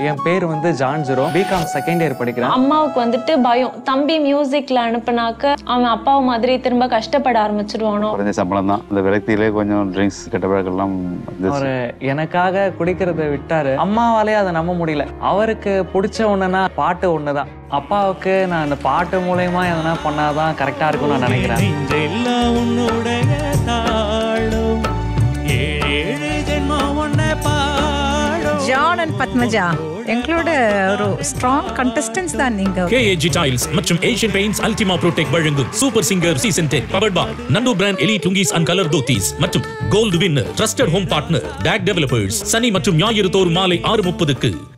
என் பேர் வந்து John Jero B Com second year படிக்கிறேன் அம்மாவுக்கு வந்துட்டு பயம் தம்பி மியூசிக்ல அனுப்புனாக்க அவன் அப்பாவை மாதிரி திரும்ப கஷ்டப்பட ஆரம்பிச்சிடுவானோ குறைஞ்ச சம்பளம் தான் இந்த விரக்தியிலே கொஞ்சம் ட்ரிங்க்ஸ் கெட்ட பழக்கெல்லாம் வந்துச்சு. அவரு எனக்காக குடிக்கிறத விட்டாரு அம்மாவாலே அதை நம்ப முடியல அவருக்கு பிடிச்ச ஒண்ணுனா பாட்டு ஒண்ணுதான் அப்பாவுக்கு நான் அந்த பாட்டு மூலயமா எதனா பண்ணாதான் கரெக்டா இருக்கும்னு நான் நினைக்கிறேன் நெஞ்செல்லாம் உன்னுடைய தாழும் ஏழு ஜென்மம் உன்னை பாடும் ஜான் அண்ட் பத்மஜா எங்களோட ஒரு ஸ்ட்ராங் கண்டஸ்டன்ஸ் தான் நீங்க கேஏஜி டைல்ஸ் மற்றும் ஏஷியன் பெயிண்ட்ஸ் அல்டிமா ப்ரோடெக் வழங்கும் Super Singer season ten powered by Nandu brand Eli lungis and colour dhotis மற்றும் gold winner trusted home partner DAC developers சனி மற்றும் ஞாயிறு தோறும் மாலை ஆறு முப்பதுக்கு